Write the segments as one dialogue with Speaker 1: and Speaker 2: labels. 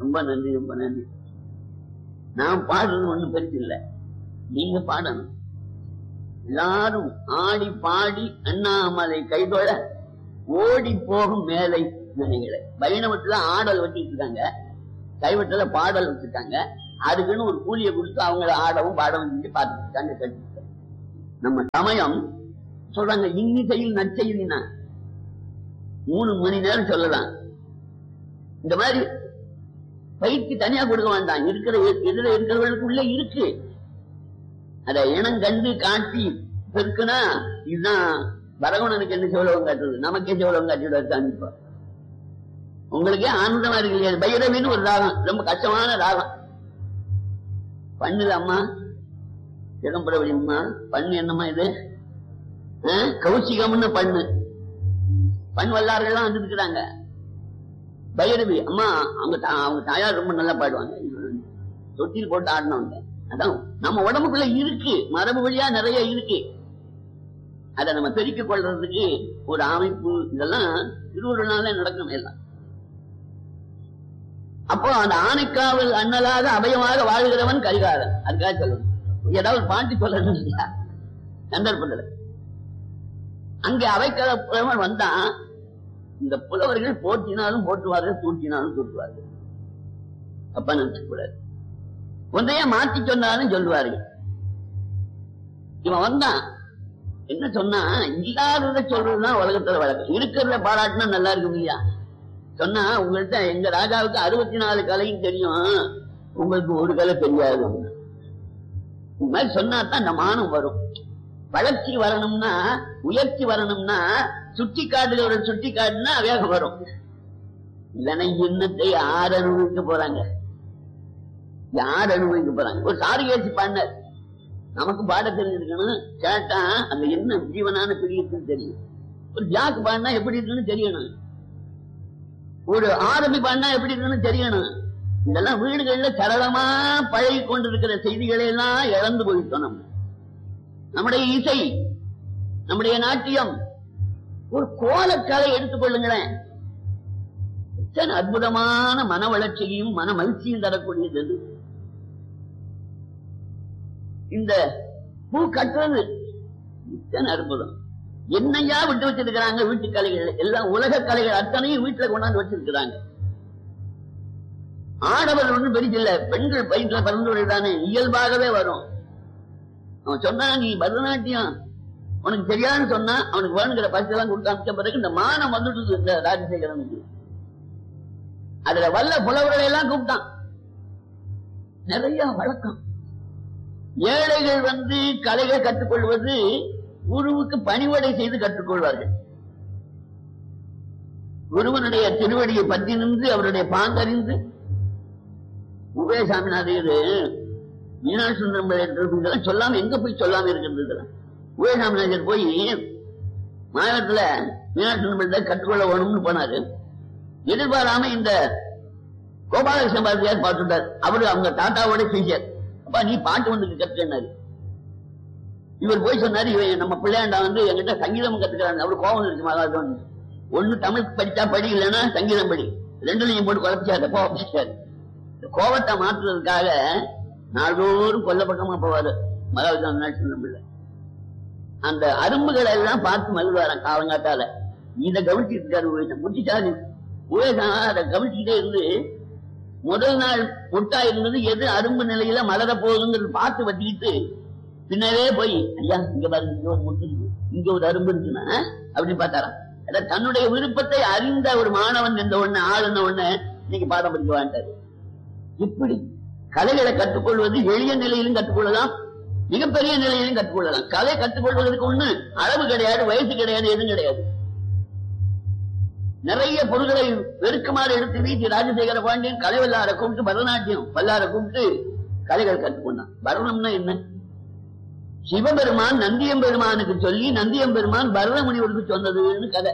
Speaker 1: ரொம்ப நன்றி ரொம்ப நன்றி நான் பாடுறது ஒண்ணும் பெருசு இல்ல நீங்க பாடணும் எல்லாரும் ஆடி பாடி அண்ணாமலை கைதொழ ஓடி போகும் மேலை நினைகளை வைணவத்துல ஆடல் வச்சுட்டு இருக்காங்க கைவட்டத்துல பாடல் வச்சிருக்காங்க அதுக்குன்னு ஒரு கூலியை கொடுத்து அவங்கள ஆடவும் பாடவும் செஞ்சு பார்த்துட்டு இருக்காங்க கேட்டுட்டு நம்ம சமயம் சொல்றாங்க இன்னிசையில் நற்செய்தினா மூணு மணி நேரம் சொல்லலாம் இந்த மாதிரி பயிற்சி தனியா கொடுக்க வேண்டாம் இருக்கிற எதிர இருக்கிறவர்களுக்குள்ள இருக்கு அத இனம் கண்டு காட்டி பெருக்குனா இதுதான் வரகுணனுக்கு என்ன செவலவம் காட்டுறது நமக்கே செவலவம் காட்டிட்டு காமிப்பா உங்களுக்கே ஆனந்தமா இருக்கு இல்லையா பைரவின்னு ஒரு ராகம் ரொம்ப கஷ்டமான ராகம் பண்ணுது அம்மா சிதம்பரவடி அம்மா பண்ணு என்னம்மா இது ஆ? கௌசிகம்னு பண்ணு பண் வல்லார்கள்லாம் வந்துருக்கிறாங்க பைரவி அம்மா அவங்க தா- அவங்க தாயார் ரொம்ப நல்லா பாடுவாங்க தொட்டில் போட்டு ஆடினவங்க அதான் நம்ம உடம்புக்குள்ள இருக்கு மரபு வழியா நிறைய இருக்கு அதை நம்ம பெருக்கிக் கொள்றதுக்கு ஒரு அமைப்பு இதெல்லாம் திருவுருளால நடக்கும் எல்லாம் அப்போ அந்த ஆணைக்காவல் அண்ணலாக அபயமாக வாழ்கிறவன் கரிகாலன் அதுக்காக சொல்லணும் ஏதாவது பாட்டி சொல்லணும் இல்லையா சந்தர்ப்பத்தில் அங்கே அவைக்கலவன் வந்தான் இந்த புலவர்கள் போற்றினாலும் போற்றுவார்கள் தூற்றினாலும் தூற்றுவார்கள் அப்ப நினைச்சு கூடாது ஒன்றைய மாத்தி சொன்னாலும் சொல்லுவார்கள் இவன் வந்தான் என்ன சொன்னா இல்லாதத சொல்றதுதான் உலகத்துல வழக்கம் இருக்கிறத பாராட்டினா நல்லா இருக்கும் இல்லையா சொன்னா உங்கள்ட்ட எங்க ராஜாவுக்கு அறுபத்தி நாலு கலையும் தெரியும் உங்களுக்கு ஒரு கலை தெரியாது இந்த மாதிரி சொன்னா தான் இந்த மானம் வரும் வளர்ச்சி வரணும்னா உயர்ச்சி வரணும்னா சுட்டி காட்டுகிற சுட்டி காட்டுனா வேகம் வரும் இல்லைன்னா இன்னத்தை யார் அனுபவிக்க போறாங்க யார் அனுபவிக்க போறாங்க ஒரு சாரிகேசி பாடினார் நமக்கு பாட தெரிஞ்சிருக்கணும் கேட்டா அந்த என்ன ஜீவனான பிடிக்குன்னு தெரியும் ஒரு ஜாக்கு பாடினா எப்படி இருக்குன்னு தெரியணும் ஒரு ஆரம்பி பாடினா எப்படி இருக்குன்னு தெரியணும் இதெல்லாம் வீடுகள்ல சரளமா பழகி கொண்டிருக்கிற செய்திகளை எல்லாம் இழந்து போயிட்டோம் நம்ம நம்முடைய இசை நம்முடைய நாட்டியம் ஒரு கோலக்கலை எடுத்துக்கொள்ளுங்களேன் எத்தனை அற்புதமான மன வளர்ச்சியும் மன மகிழ்ச்சியும் தரக்கூடியது அது. இந்த பூ கட்டுறது இத்தனை அற்புதம் என்னையா விட்டு வச்சிருக்கிறாங்க வீட்டு கலைகள் எல்லாம் உலக கலைகள் அத்தனையும் வீட்டுல கொண்டாந்து வச்சிருக்கிறாங்க ஆடவர் ஒன்றும் பெருசில்ல பெண்கள் பயிற்சியில பிறந்தவர்கள் தானே இயல்பாகவே வரும் அவன் சொன்னா நீ பரதநாட்டியம் உனக்கு தெரியாதுன்னு சொன்னா அவனுக்கு வேணுங்கிற பரிசு எல்லாம் கொடுத்து அமைச்ச பிறகு இந்த மானம் வந்துட்டு இந்த ராஜசேகரனுக்கு அதுல வல்ல புலவர்களை எல்லாம் கூப்பிட்டான் நிறைய வழக்கம் ஏழைகள் வந்து கலைகள் கற்றுக்கொள்வது குருவுக்கு பணிவடை செய்து கற்றுக்கொள்வார்கள் குருவனுடைய திருவடியை பற்றி நின்று அவருடைய பாந்தறிந்து உபயசாமிநாதையர் மீனாட்சி சுந்தரம் பிள்ளை இதெல்லாம் சொல்லாம எங்க போய் சொல்லாம இருக்கிறது இதெல்லாம் உபயசாமிநாதர் போய் மாநிலத்துல மீனாட்சி சுந்தரம் பிள்ளை கற்றுக்கொள்ள வேணும்னு போனாரு எதிர்பாராம இந்த கோபாலகிருஷ்ண பாரதியார் பாட்டுட்டார் அவரு அவங்க தாத்தாவோட பேசியார் அப்பா நீ பாட்டு வந்து கற்றுனாரு இவர் போய் சொன்னாரு இவன் நம்ம பிள்ளையாண்டா வந்து என்கிட்ட சங்கீதம் கத்துக்கிறாங்க அவரு கோபம் இருக்கு மகாதவன் ஒண்ணு தமிழ் படிச்சா படி இல்லைன்னா சங்கீதம் படி ரெண்டுலையும் போட்டு குழப்பிச்சாரு கோபிச்சாரு இந்த கோபத்தை மாற்றுறதுக்காக நாள்தோறும் கொல்ல பக்கமா போவாரு மகாவிதான் நாட்டு பிள்ளை அந்த அரும்புகளை எல்லாம் பார்த்து மகிழ்வாராம் காலங்காத்தால இதை கவனிச்சுட்டு இருக்காரு முட்டிச்சாரு உபயோகம் அதை கவனிச்சுட்டே இருந்து முதல் நாள் முட்டா இருந்தது எது அரும்பு நிலையில மலர போகுதுங்கிறது பார்த்து வட்டிக்கிட்டு பின்னரே போய் ஐயா இங்க பாருங்க இங்க ஒரு முட்டு இருக்கு இங்க ஒரு அரும்பு இருக்குன்னா அப்படின்னு பார்த்தாராம் அதான் தன்னுடைய விருப்பத்தை அறிந்த ஒரு மாணவன் என்ற ஒண்ணு ஆளுன ஒண்ணு இன்னைக்கு பாடம் படிக்க வேண்டாரு இப்படி கலைகளை கற்றுக்கொள்வது எளிய நிலையிலும் கற்றுக்கொள்ளலாம் மிகப்பெரிய நிலையிலும் கற்றுக்கொள்ளலாம் கலை கற்றுக்கொள்வதற்கு ஒண்ணு அளவு கிடையாது வயசு கிடையாது எதுவும் கிடையாது நிறைய பொருள்களை வெறுக்குமாறு எடுத்து வீசி ராஜசேகர பாண்டியன் கலை வல்லார கூப்பிட்டு பரதநாட்டியம் வல்லார கூப்பிட்டு கலைகள் கற்றுக்கொண்டான் பரதம்னா என்ன சிவபெருமான் நந்தியம்பெருமானுக்கு சொல்லி நந்தியம்பெருமான் பரத முனிவருக்கு சொன்னதுன்னு கதை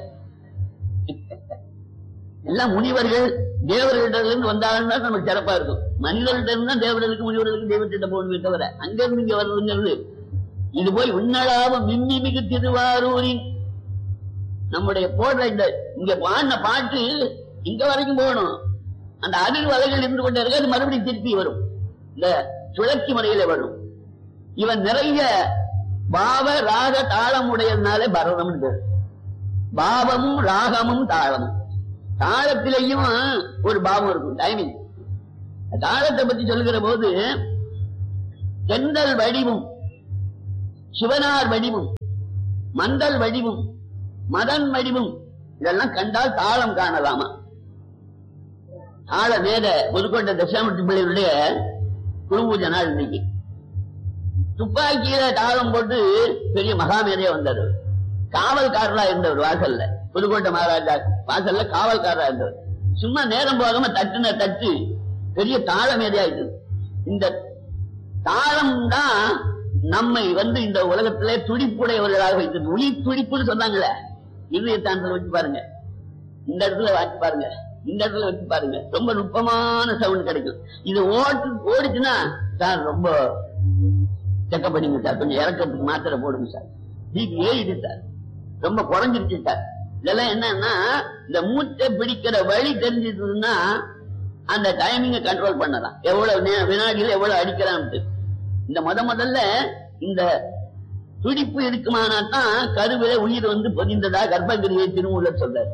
Speaker 1: எல்லாம் முனிவர்கள் தேவர்களிட்ட இருந்து வந்தாங்கன்னா நமக்கு சிறப்பா இருக்கும் மனிதர்கிட்ட இருந்தா தேவர்களுக்கு முனிவர்களுக்கு தெய்வத்திட்ட போகணுமே தவிர அங்க இருந்து இங்க வர்றதுங்கிறது இது போய் உன்னளாவ மின்னி மிகு திருவாரூரின் நம்முடைய போடுற இந்த இங்க பாடின பாட்டு இங்க வரைக்கும் போகணும் அந்த அதிர்வு அலைகள் இருந்து கொண்டே இருக்கு அது மறுபடியும் திருப்பி வரும் இந்த சுழற்சி முறையில வரும் இவன் நிறைய பாவ ராக தாளம் உடையதுனாலே பரதம் பேர் பாவமும் ராகமும் தாளமும் தாளத்திலேயும் ஒரு பாவம் இருக்கும் டைமிங் தாளத்தை பத்தி சொல்லுகிற போது தென்றல் வடிவும் சிவனார் வடிவும் மந்தல் வடிவும் மதன் வடிவும் இதெல்லாம் கண்டால் தாளம் காணலாமா தாள வேத புதுக்கோட்டை தசாமூர்த்தி பிள்ளைகளுடைய குருபூஜை நாள் இன்னைக்கு துப்பாக்கியில தாளம் போட்டு பெரிய மகாமேதையா வந்தார் அவர். காவல்காரரா இருந்தவர் வாசல்ல புதுக்கோட்டை மகாராஜா வாசல்ல காவல்காரரா இருந்தவர் சும்மா நேரம் போகாம தட்டுன தட்டு பெரிய தாளமேதையா இருக்குது இந்த தாளம் தான் நம்மை வந்து இந்த உலகத்திலே துடிப்புடையவர்களாக வைத்தது உயிர் துடிப்புன்னு சொன்னாங்களே இருதயத்தாண்டல் வச்சு பாருங்க இந்த இடத்துல வச்சு பாருங்க இந்த இடத்துல வச்சு பாருங்க ரொம்ப நுட்பமான சவுண்ட் கிடைக்கும் இது ஓட்டு ஓடிச்சுன்னா சார் ரொம்ப செக்கப் பண்ணிங்க சார் கொஞ்சம் இறக்கத்துக்கு மாத்திரை போடுங்க சார் பிபி ஏறிடு சார் ரொம்ப குறைஞ்சிருச்சு சார் இதெல்லாம் என்னன்னா இந்த மூச்சை பிடிக்கிற வழி தெரிஞ்சதுன்னா அந்த டைமிங்க கண்ட்ரோல் பண்ணலாம் எவ்வளவு நே- வினாடியில எவ்வளவு அடிக்கலாம்ட்டு இந்த முத முதல்ல இந்த துடிப்பு இருக்குமானா தான் கருவில உயிர் வந்து பொதிந்ததா கர்ப்பகிரியை திருமூல சொல்றாரு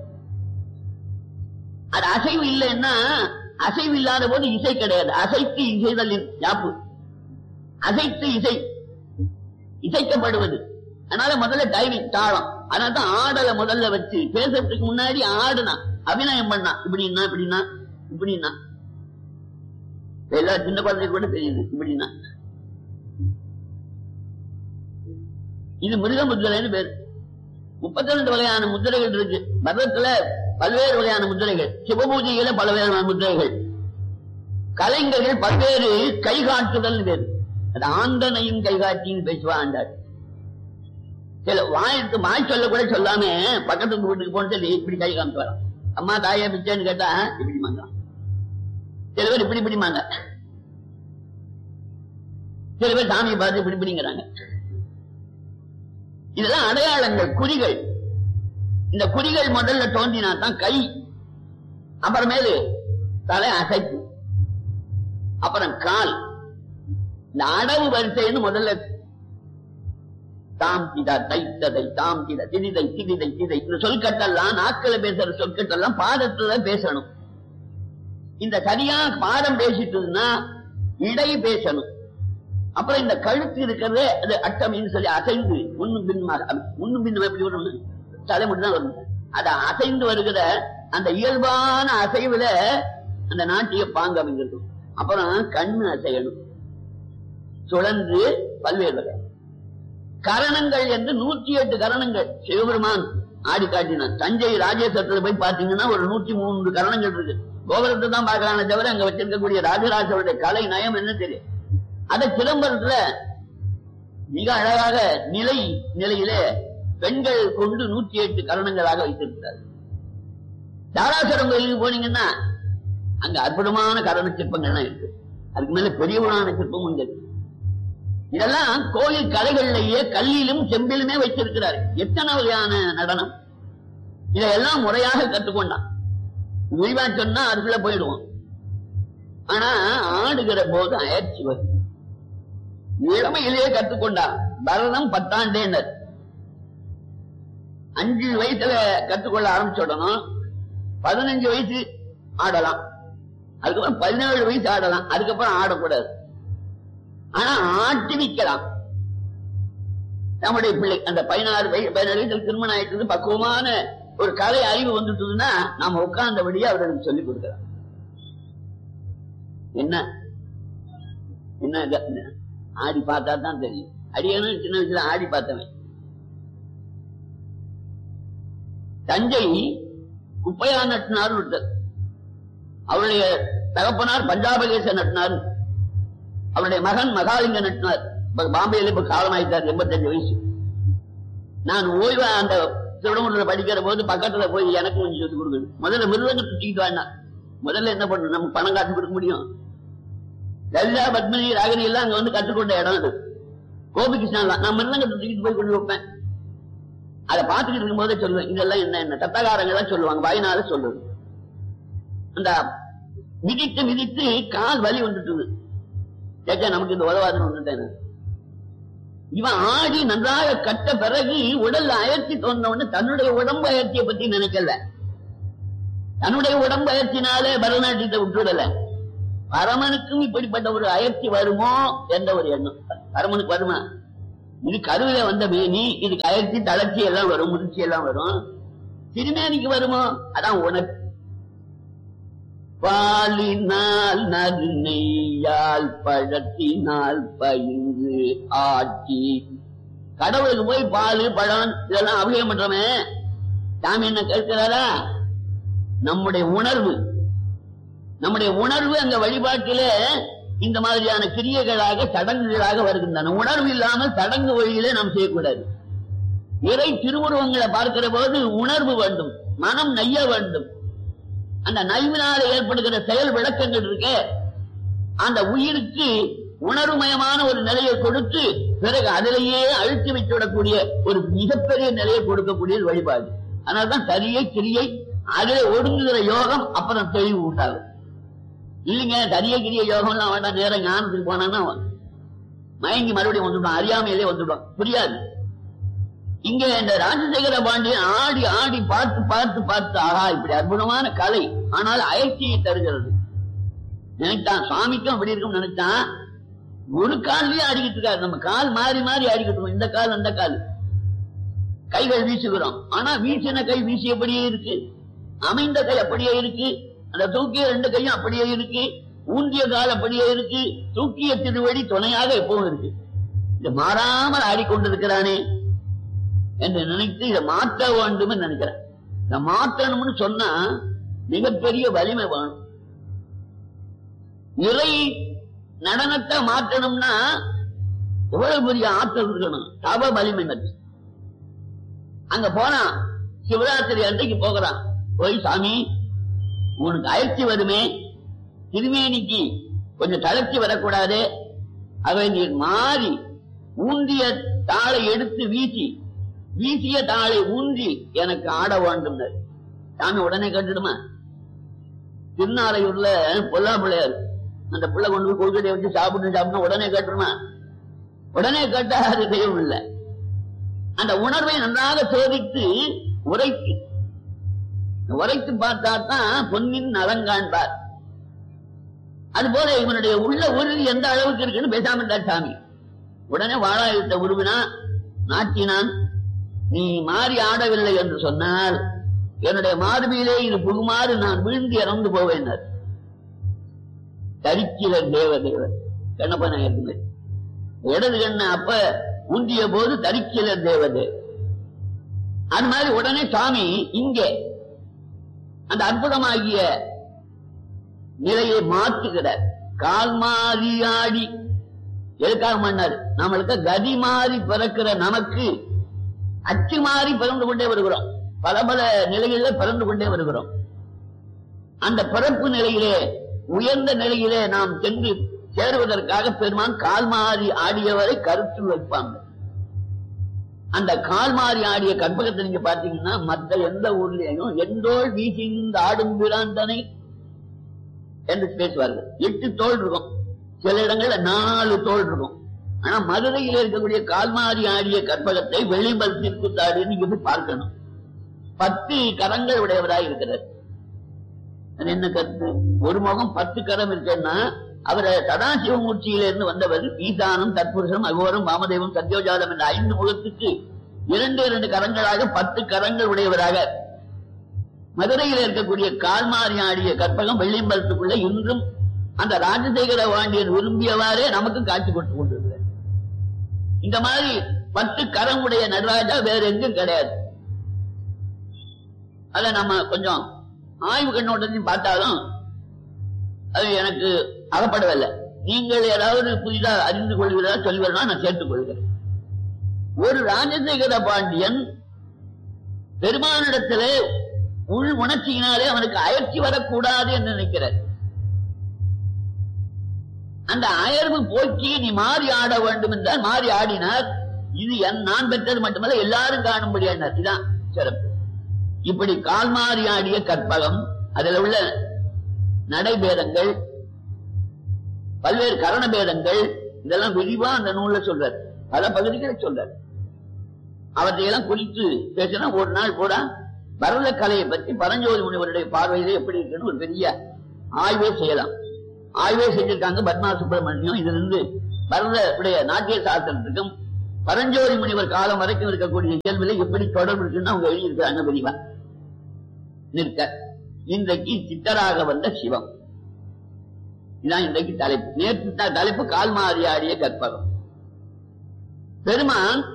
Speaker 1: அது அசைவு இல்லைன்னா அசைவு இல்லாத போது இசை கிடையாது அசைத்து இசைதல் யாப்பு அசைத்து இசை இசைக்கப்படுவது அதனால முதல்ல டைமிங் தாளம் அதனால தான் ஆடலை முதல்ல வச்சு பேசுறதுக்கு முன்னாடி ஆடுனா அபிநயம் பண்ணா இப்படின்னா இப்படின்னா இப்படின்னா எல்லா சின்ன குழந்தைக்கு கூட தெரியுது இப்படின்னா இது மிருக முத்திரைன்னு பேரு முப்பத்தி ரெண்டு வகையான முத்திரைகள் இருக்கு பரதத்துல பல்வேறு வகையான முத்திரைகள் சிவபூஜையில பல்வேறு முத்திரைகள் கலைஞர்கள் பல்வேறு கைகாட்டுதல் பேரு அது ஆந்தனையும் கைகாட்டின்னு பேசுவா ஆண்டாள் சில வாய்த்து வாய் சொல்ல கூட சொல்லாம பக்கத்து வீட்டுக்கு போன சொல்லி இப்படி கை காமிச்சு வரான் அம்மா தாயே பிச்சைன்னு கேட்டா இப்படி மாங்க சில பேர் இப்படி இப்படி மாங்க சில பேர் சாமியை பார்த்து இப்படி இப்படிங்கிறாங்க இதெல்லாம் அடையாளங்கள் குறிகள் இந்த குறிகள் முதல்ல தோன்றினா தான் கை அப்புறமேலு தலை அசைப்பு அப்புறம் கால் இந்த அடவு வரிசைன்னு முதல்ல தாம் திதா தைத்ததை தாம் தித திதிதை திதிதை திதை இந்த சொற்கட்டெல்லாம் நாட்கள பேசுற சொற்கட்டெல்லாம் பாதத்துல பேசணும் இந்த சரியா பாதம் பேசிட்டதுன்னா இடை பேசணும் அப்புறம் இந்த கழுத்து இருக்கிறது அது அட்டமின்னு சொல்லி அசைந்து முன்னும் பின்னுமாக முன்னும் பின்னும் எப்படி வரும் தலை மட்டும் தான் வரும் அது அசைந்து வருகிற அந்த இயல்பான அசைவுல அந்த நாட்டிய பாங்கு அமைஞ்சிருக்கு அப்புறம் கண்ணு அசையணும் சுழன்று பல்வேறு வகை கரணங்கள் என்று நூற்றி எட்டு கரணங்கள் சிவபெருமான் ஆடி காட்டினான் தஞ்சை ராஜேஸ்வரத்துல போய் பாத்தீங்கன்னா ஒரு நூற்றி மூன்று கரணங்கள் இருக்கு கோபுரத்தை தான் பார்க்கலாமே தவிர அங்க வச்சிருக்கக்கூடிய ராஜராஜருடைய கலை நயம் என்ன தெரியும் அத சிதம்பரத்துல மிக அழகாக நிலை நிலையிலே பெண்கள் கொண்டு நூற்றி எட்டு கரணங்களாக வைத்திருக்கிறார் தாராசுரம் கோயிலுக்கு போனீங்கன்னா அங்க அற்புதமான கரண சிற்பங்கள்லாம் இருக்கு அதுக்கு மேல பெரிய புராண சிற்பமும் இருக்கு இதெல்லாம் கோயில் கலைகள்லயே கல்லிலும் செம்பிலுமே வைத்திருக்கிறார் எத்தனை வகையான நடனம் இதையெல்லாம் முறையாக கற்றுக்கொண்டான் விரிவா சொன்னா அதுக்குள்ள போயிடுவோம் ஆனா ஆடுகிற போது அயற்சி வரும் இளமையிலேயே கற்றுக்கொண்டார் பரதம் பத்தாண்டேனர் அஞ்சு வயசுல கற்றுக்கொள்ள ஆரம்பிச்சுடணும் பதினஞ்சு வயசு ஆடலாம் அதுக்கப்புறம் பதினேழு வயசு ஆடலாம் அதுக்கப்புறம் ஆடக்கூடாது ஆனா ஆட்டிவிக்கலாம் நம்முடைய பிள்ளை அந்த பதினாறு வயசு பதினாறு வயசுல திருமணம் ஆயிட்டு பக்குவமான ஒரு கலை அறிவு வந்துட்டதுன்னா நாம உட்கார்ந்தபடியே அவர்களுக்கு சொல்லிக் கொடுக்கலாம் என்ன என்ன இது? ஆடி பார்த்தா தான் தெரியும் அடியனும் சின்ன வயசுல ஆடி பார்த்தவன் தஞ்சை குப்பையா நட்டினார் ஒருத்தர் அவருடைய தகப்பனார் பஞ்சாபகேச நட்டினார் அவருடைய மகன் மகாலிங்க நட்டினார் இப்ப பாம்பேல இப்ப காலமாயிட்டார் எண்பத்தஞ்சு வயசு நான் ஓய்வா அந்த திருடமுறையில் படிக்கிற போது பக்கத்துல போய் எனக்கு கொஞ்சம் சொல்லி கொடுக்குது முதல்ல மிருதங்க தூக்கிட்டு வாங்க முதல்ல என்ன பண்ணணும் நம்ம பணம் காசு கொடுக்க முடியும் லலிதா பத்மினி ராகினி எல்லாம் அங்க வந்து கற்றுக்கொண்ட இடம் அது கோபிகிருஷ்ணன் தான் நான் மிருதங்கத்தை தூக்கிட்டு போய் கொண்டு வைப்பேன் அதை பார்த்துக்கிட்டு இருக்கும் போதே சொல்லுவேன் இதெல்லாம் என்ன என்ன தத்தகாரங்க எல்லாம் சொல்லுவாங்க வாயினால சொல்லுது அந்த மிதித்து மிதித்து கால் வலி வந்துட்டுது கேட்டா நமக்கு இந்த உதவாதுன்னு வந்துட்டேன் இவன் ஆடி நன்றாக கட்ட பிறகு உடல்ல அயற்சி தோன்ற உடனே தன்னுடைய உடம்பு அயற்சியை பத்தி நினைக்கல தன்னுடைய உடம்பு அயற்சினாலே பரதநாட்டியத்தை விட்டுடல பரமனுக்கும் இப்படிப்பட்ட ஒரு அயற்சி வருமோ என்ற ஒரு எண்ணம் பரமனுக்கு வருமா இது கருவில வந்த மேனி இதுக்கு அயற்சி தளர்ச்சி எல்லாம் வரும் முதிர்ச்சி எல்லாம் வரும் திருமேனிக்கு வருமோ அதான் உனக்கு பாலினால் நறுநெய்யால் பழத்தினால் பயின்று ஆட்சி கடவுளுக்கு போய் பால் பழம் இதெல்லாம் அபிஷேகம் பண்றோமே சாமி என்ன கேட்கிறாரா நம்முடைய உணர்வு நம்முடைய உணர்வு அங்க வழிபாட்டிலே இந்த மாதிரியான கிரியைகளாக சடங்குகளாக வருகின்றன உணர்வு இல்லாமல் சடங்கு வழியிலே நாம் செய்யக்கூடாது இறை திருவுருவங்களை பார்க்கிற போது உணர்வு வேண்டும் மனம் நெய்ய வேண்டும் அந்த நைவினால ஏற்படுகிற செயல் விளக்கங்கள் இருக்கே அந்த உயிருக்கு உணர்வுமயமான ஒரு நிலையை கொடுத்து பிறகு அதிலேயே அழுத்தி வைத்துவிடக்கூடிய ஒரு மிகப்பெரிய நிலையை கொடுக்கக்கூடிய வழிபாடு அதனால்தான் சரியை கிரியை அதிலே ஒடுங்குகிற யோகம் அப்புறம் தெளிவு உண்டாகும் இல்லைங்க தரிய கிரிய யோகம்லாம் வேண்டாம் நேரம் ஞானத்துக்கு போனான்னா மயங்கி மறுபடியும் வந்துடும் அறியாமையிலே வந்துடும் புரியாது இங்க இந்த ராஜசேகர பாண்டியன் ஆடி ஆடி பார்த்து பார்த்து பார்த்து ஆஹா இப்படி அற்புதமான கலை ஆனால் அயற்சியை தருகிறது நினைத்தான் சுவாமிக்கும் அப்படி இருக்கும் நினைச்சான் ஒரு கால்லயே ஆடிக்கிட்டு இருக்காரு நம்ம கால் மாறி மாறி ஆடிக்கிட்டு இருக்கோம் இந்த கால் அந்த கால் கைகள் வீசுகிறோம் ஆனா வீசின கை வீசியபடியே இருக்கு அமைந்த கை அப்படியே இருக்கு அந்த தூக்கிய ரெண்டு கையும் அப்படியே இருக்கு ஊன்றிய கால் அப்படியே இருக்கு தூக்கிய திருவடி துணையாக எப்பவும் இருக்கு இது மாறாமல் ஆடிக்கொண்டிருக்கிறானே என்று நினைத்து இதை மாற்ற வேண்டும் நினைக்கிறேன் இதை மாற்றணும்னு சொன்னா மிகப்பெரிய வலிமை வேணும் இறை நடனத்தை மாற்றணும்னா எவ்வளவு பெரிய ஆற்றல் இருக்கணும் தவ வலிமை பற்றி அங்க போனா சிவராத்திரி அன்றைக்கு போகிறான் போய் சாமி உனக்கு அயற்சி வருமே திருமேனிக்கு கொஞ்சம் தளர்ச்சி வரக்கூடாது அவை நீர் மாறி ஊந்திய தாளை எடுத்து வீசி வீசிய தாளை ஊன்றி எனக்கு ஆட வேண்டும் சாமி உடனே கேட்டுடுமா திருநாளையூர்ல பொல்லா பிள்ளையார் அந்த பிள்ளை கொண்டு போய் கொள்கடையை வச்சு சாப்பிட்டு சாப்பிட்டு உடனே கேட்டுருமா உடனே கேட்டா அது தெய்வம் இல்லை அந்த உணர்வை நன்றாக சோதித்து உரைத்து உரைத்து பார்த்தா தான் பொன்னின் நலங்காண்பார் அது போல இவனுடைய உள்ள உறுதி எந்த அளவுக்கு இருக்குன்னு பேசாம இருந்தார் சாமி உடனே வாழாயுத்த உருவினா நாட்டினான் நீ மாறி ஆடவில்லை என்று சொன்னால் என்னுடைய மார்பிலே இது புகுமாறு நான் வீழ்ந்து இறந்து போவேன் தரிக்கிலர் தேவ தேவர் கண்ணப்ப நாயர் இடது கண்ண அப்ப உந்திய போது தரிக்கிலர் தேவதே அது மாதிரி உடனே சாமி இங்கே அந்த அற்புதமாகிய நிலையை மாற்றுகிறார் கால் மாறி ஆடி எதுக்காக பண்ணார் நம்மளுக்கு கதி மாறி பிறக்கிற நமக்கு அச்சு மாறி பிறந்து கொண்டே வருகிறோம் பல பல நிலைகளில பிறந்து கொண்டே வருகிறோம் அந்த பிறப்பு நிலையிலே உயர்ந்த நிலையிலே நாம் சென்று சேருவதற்காக பெருமான் கால் மாறி ஆடியவரை கருத்தில் வைப்பாங்க அந்த கால் மாறி ஆடிய கற்பகத்தை நீங்க பாத்தீங்கன்னா மற்ற எந்த ஊர்லயும் எந்தோள் வீசிந்த ஆடும் பிராந்தனை என்று பேசுவார்கள் எட்டு தோல் இருக்கும் சில இடங்கள்ல நாலு தோல் இருக்கும் ஆனா மதுரையில் இருக்கக்கூடிய கால்மாரி ஆடிய கற்பகத்தை வெளிமல் தீர்க்குத்தாடு நீங்க போய் பார்க்கணும் பத்து கரங்கள் உடையவராய் இருக்கிறார் அது என்ன கருத்து ஒரு முகம் பத்து கரம் இருக்குன்னா அவர் சதாசிவமூர்த்தியில இருந்து வந்தவர் ஈசானம் தற்புருஷம் அகோரம் வாமதேவம் சத்யோஜாதம் என்ற ஐந்து முகத்துக்கு இரண்டு இரண்டு கரங்களாக பத்து கரங்கள் உடையவராக மதுரையில் இருக்கக்கூடிய கால்மாரி ஆடிய கற்பகம் வெள்ளியம்பலத்துக்குள்ள இன்றும் அந்த ராஜசேகர வாண்டியன் விரும்பியவாறே நமக்கு காட்சி கொடுத்து கொண்டிருக்கிறார் இந்த மாதிரி பத்து கரம் உடைய நடராஜா வேற எங்கும் கிடையாது அத நம்ம கொஞ்சம் ஆய்வு கண்ணோட்டத்தையும் பார்த்தாலும் அது எனக்கு அகப்படவில்லை நீங்கள் ஏதாவது புதிதாக அறிந்து கொள்கிறதா சொல்வதா நான் சேர்த்துக் கொள்கிறேன் ஒரு ராஜசேகர பாண்டியன் பெருமானிடத்திலே உள் உணர்ச்சியினாலே அவனுக்கு அயற்சி வரக்கூடாது என்று நினைக்கிறார் அந்த அயர்வு போக்கி நீ மாறி ஆட வேண்டும் என்றால் மாறி ஆடினார் இது என் நான் பெற்றது மட்டுமல்ல எல்லாரும் காணும்படியானார் இதான் சிறப்பு இப்படி கால் மாறி ஆடிய கற்பகம் அதுல உள்ள நடைபேதங்கள் பல்வேறு கரண பேதங்கள் இதெல்லாம் விரிவா அந்த நூல்ல சொல்றார் பல பகுதிகளை சொல்றார் அவற்றையெல்லாம் குறித்து பேசினா ஒரு நாள் கூட பரத கலையை பற்றி பரஞ்சோதி முனிவருடைய பார்வையில எப்படி இருக்குன்னு ஒரு பெரிய ஆய்வே செய்யலாம் ஆய்வே செஞ்சிருக்காங்க பத்மா சுப்பிரமணியம் இதுல இருந்து பரத உடைய நாட்டிய சாஸ்திரத்துக்கும் பரஞ்சோதி முனிவர் காலம் வரைக்கும் இருக்கக்கூடிய இயல்பில் எப்படி தொடர்பு இருக்குன்னு அவங்க எழுதியிருக்காங்க விரிவா நிற்க இன்றைக்கு சித்தராக வந்த சிவம் இதான் இன்றைக்கு தலைப்பு நேற்று த- தலைப்பு கால் மாறி ஆடிய கற்பகம் பெருமான்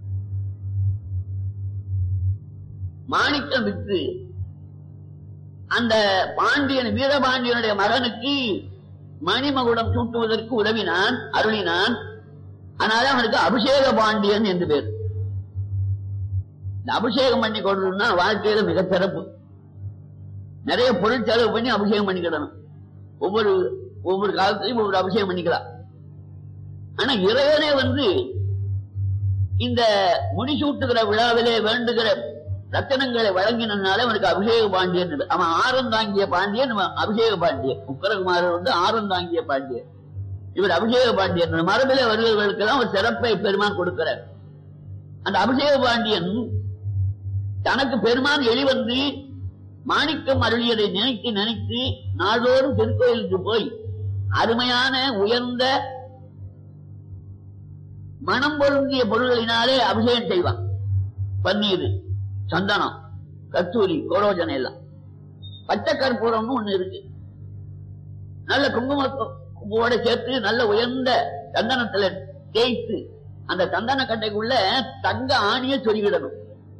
Speaker 1: மாணிக்கம் விற்று அந்த பாண்டியன் வீரபாண்டியனுடைய மகனுக்கு மணிமகுடம் சூட்டுவதற்கு உதவினான் அருளினான் அதனால அவனுக்கு அபிஷேக பாண்டியன் என்று பேர் இந்த அபிஷேகம் பண்ணி கொள்ளணும்னா வாழ்க்கையில மிக சிறப்பு நிறைய பொருள் செலவு பண்ணி அபிஷேகம் பண்ணிக்கிடணும் ஒவ்வொரு ஒவ்வொரு காலத்திலையும் ஒவ்வொரு அபிஷேகம் பண்ணிக்கலாம் ஆனா இறைவனே வந்து இந்த முடிசூட்டுகிற விழாவிலே வேண்டுகிற ரத்தனங்களை வழங்கினால அவனுக்கு அபிஷேக பாண்டியன் என்று. அவன் ஆரம் தாங்கிய பாண்டியன் இவன் அபிஷேக பாண்டியன் உக்கரகுமாரர் வந்து ஆரம் தாங்கிய பாண்டியன் இவர் அபிஷேக பாண்டியன் இந்த மரபிலே வருகிறவர்களுக்கெல்லாம் ஒரு சிறப்பை பெருமான் கொடுக்கிறார் அந்த அபிஷேக பாண்டியன் தனக்கு பெருமான் எளிவந்து மாணிக்கம் அருளியதை நினைத்து நினைத்து நாள்தோறும் திருக்கோயிலுக்கு போய் அருமையான உயர்ந்த மனம் பொருந்திய பொருள்களினாலே அபிஷேகம் செய்வான் பன்னீர் சந்தனம் கத்தூரி கோரோஜனை எல்லாம் பச்சை கற்பூரம்னு ஒண்ணு இருக்கு நல்ல குங்குமத்தோட சேர்த்து நல்ல உயர்ந்த சந்தனத்துல தேய்த்து அந்த சந்தன கட்டைக்குள்ள தங்க ஆணிய சொருகிடணும்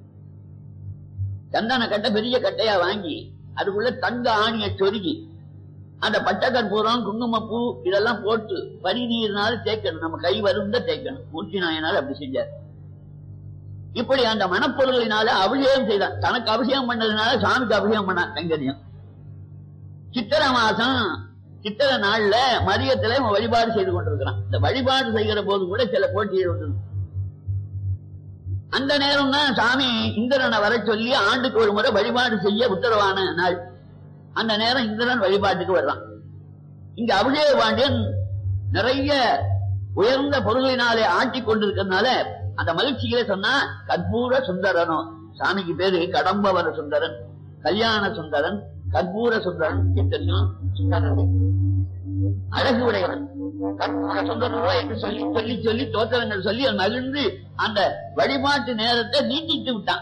Speaker 1: சந்தன கட்டை பெரிய கட்டையா வாங்கி அதுக்குள்ள தங்க ஆணிய சொருகி அந்த பச்சை கற்பூரம் குங்குமப்பூ இதெல்லாம் போட்டு பனி நீர்னால தேய்க்கணும் நம்ம கை வருந்த தேய்க்கணும் மூர்த்தி நாயனால அப்படி செஞ்சார் இப்படி அந்த மனப்பொருள்களினால அபிஷேகம் செய்தான் தனக்கு அபிஷேகம் பண்ணதுனால சாமிக்கு அபிஷேகம் பண்ணான் கைங்கரியம் சித்திரை மாசம் சித்திரை நாள்ல மதியத்துல இவன் வழிபாடு செய்து கொண்டிருக்கிறான் இந்த வழிபாடு செய்கிற போது கூட சில போட்டிகள் உண்டு அந்த நேரம் தான் சாமி இந்திரனை வர சொல்லி ஆண்டுக்கு ஒரு முறை வழிபாடு செய்ய உத்தரவான நாள் அந்த நேரம் இந்திரன் வழிபாட்டுக்கு வர்றான் இங்க அபிஷேக பாண்டியன் நிறைய உயர்ந்த பொருளினாலே ஆட்டி கொண்டிருக்கிறதுனால அந்த மகிழ்ச்சியிலே சொன்னா கற்பூர சுந்தரனும் சாமிக்கு பேரு கடம்பவர சுந்தரன் கல்யாண சுந்தரன் கற்பூர சுந்தரன் தெரியும் சுந்தரன் அழகு உடையவன் கற்பூர சுந்தரனோ என்று சொல்லி சொல்லி சொல்லி தோத்திரங்கள் சொல்லி அவன் மகிழ்ந்து அந்த வழிபாட்டு நேரத்தை நீட்டித்து விட்டான்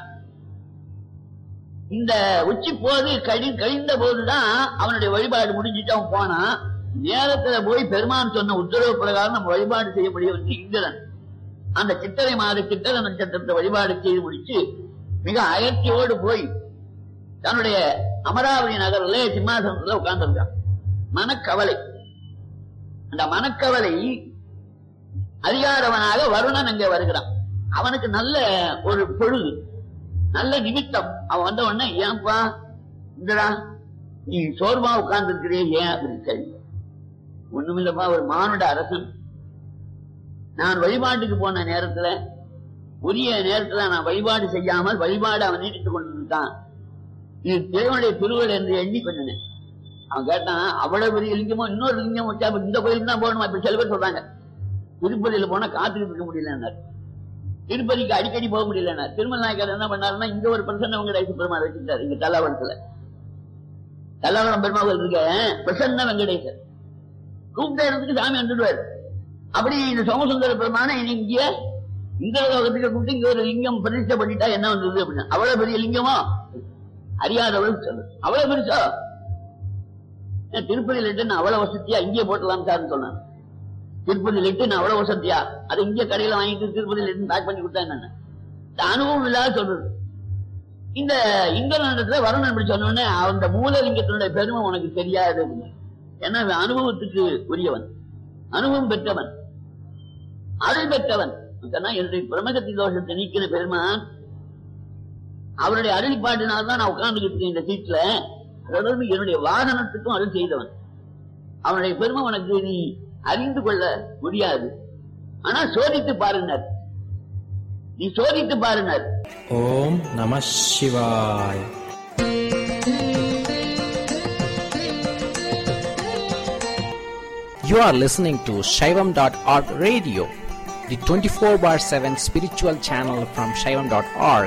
Speaker 1: இந்த உச்சி போது கழி கழிந்த போதுதான் அவனுடைய வழிபாடு முடிஞ்சிட்டு அவன் போனான் நேரத்துல போய் பெருமான் சொன்ன உத்தரவு பிரகாரம் நம்ம வழிபாடு செய்ய முடியவில்லை இந்திரன் அந்த சித்திரை மாத சித்திர நட்சத்திரத்தை வழிபாடு செய்து முடிச்சு மிக அயற்சியோடு போய் தன்னுடைய அமராவதி நகரிலே சிம்மாசனத்துல உட்கார்ந்திருக்கான் மனக்கவலை அந்த மனக்கவலை அதிகாரவனாக வருணன் அங்கே வருகிறான் அவனுக்கு நல்ல ஒரு பொழுது நல்ல நிமித்தம் அவன் வந்த உடனே ஏன்பா இந்தடா நீ சோர்வா உட்கார்ந்து இருக்கிறே ஏன் அப்படின்னு கேள்வி ஒண்ணுமில்லப்பா ஒரு மானுட அரசன் நான் வழிபாட்டுக்கு போன நேரத்துல உரிய நேரத்துல நான் வழிபாடு செய்யாமல் வழிபாடு அவன் நீட்டித்துக் கொண்டிருந்தான் இது தேவனுடைய திருவள் என்று எண்ணி கொஞ்சம் அவன் கேட்டான் அவ்வளவு பெரிய லிங்கமோ இன்னொரு லிங்கம் வச்சா அப்ப இந்த கோயிலுக்கு தான் போகணுமா இப்ப சில பேர் சொல்றாங்க திருப்பதியில போனா காத்துக்கிட்டு இருக்க முடியலன்னாரு திருப்பதிக்கு அடிக்கடி போக முடியலன்னா திருமல் நாயக்கர் என்ன பண்ணாருன்னா இங்க ஒரு பிரசன்ன வெங்கடேச பெருமாள் வச்சிருந்தாரு இங்க தல்லாவரத்துல தல்லாவரம் பெருமாள் இருக்க பிரசன்ன வெங்கடேசர் கூப்பிட்ட இடத்துக்கு சாமி வந்துடுவார் அப்படி இந்த சோமசுந்தர பெருமான இங்க இந்த லோகத்துக்கு கூப்பிட்டு இங்க ஒரு லிங்கம் பிரதிஷ்டை பண்ணிட்டா என்ன வந்தது அப்படின்னு அவ்வளவு பெரிய லிங்கமா அறியாதவளுக்கு சொல்லு அவ்வளவு பெருசா ஏன் திருப்பதி லெட்டு அவ்வளவு வசதியா இங்கே போட்டலாம் சார்னு சொன்னாங்க திருப்பதி லெட்டு அவ்வளவு வசதியா அதை இங்க கடையில வாங்கிட்டு திருப்பதி லெட்டு பேக் பண்ணி கொடுத்தா என்ன இந்த அனுபவம் இல்லாத சொல்றது இந்த இந்திரனிடத்துல வருணன் இப்படி சொன்ன உடனே அந்த மூலலிங்கத்தினுடைய பெருமை உனக்கு தெரியாது அப்படின்னு. ஏன்னா இவன் அனுபவத்துக்கு உரியவன் அனுபவம் பெற்றவன் அருள் பெற்றவன் சொன்னா என்னுடைய பிரமகத்தி தோஷத்தை நீக்கிற பெருமான் அவருடைய அருளிப்பாட்டினால்தான் நான் உட்கார்ந்துகிட்டு இருக்கேன் இந்த சீட்ல தொடர்ந்து என்னுடைய வாகனத்துக்கும் அருள் செய்தவன் அவனுடைய பெருமை உனக்கு நீ அறிந்து கொள்ள முடியாது ஆனா சோதித்து பாருனர் நீ சோதித்து பாருனர்
Speaker 2: ஓம் நம சிவாய் You are listening to Shaivam.org radio, the 24 bar 7 spiritual channel from Shaivam.org.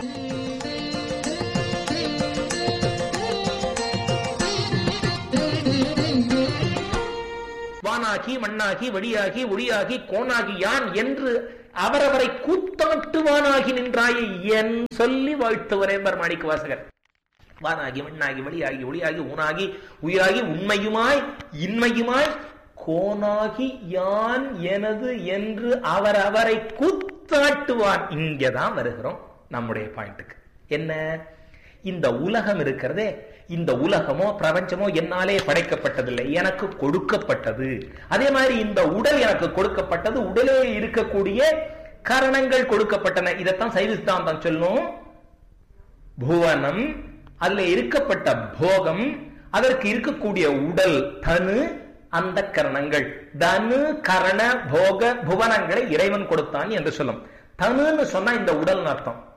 Speaker 3: வானாகி மண்ணாகி வழியாகி ஒளியாகி கோனாகி யான் என்று அவரவரை கூத்தாட்டுவானாகி நின்றாயே என் சொல்லி வாழ்த்துவரே மாணிக்க வாசகர் வானாகி மண்ணாகி வழியாகி ஒளியாகி ஊனாகி உயிராகி உண்மையுமாய் இன்மையுமாய் கோனாகி யான் எனது என்று அவர் அவரை கூத்தாட்டுவான் இங்கதான் வருகிறோம் நம்முடைய பாயிண்ட்டுக்கு என்ன இந்த உலகம் இருக்கிறதே இந்த உலகமோ பிரபஞ்சமோ என்னாலே படைக்கப்பட்டதில்லை எனக்கு கொடுக்கப்பட்டது அதே மாதிரி இந்த உடல் எனக்கு கொடுக்கப்பட்டது உடலே இருக்கக்கூடிய காரணங்கள் கொடுக்கப்பட்டன இதைத்தான் சைவ சித்தாந்தம் சொல்லும் புவனம் அதுல இருக்கப்பட்ட போகம் அதற்கு இருக்கக்கூடிய உடல் தனு அந்த கரணங்கள் தனு கரண போக புவனங்களை இறைவன் கொடுத்தான் என்று சொல்லும் தனுன்னு சொன்னா இந்த உடல் அர்த்தம்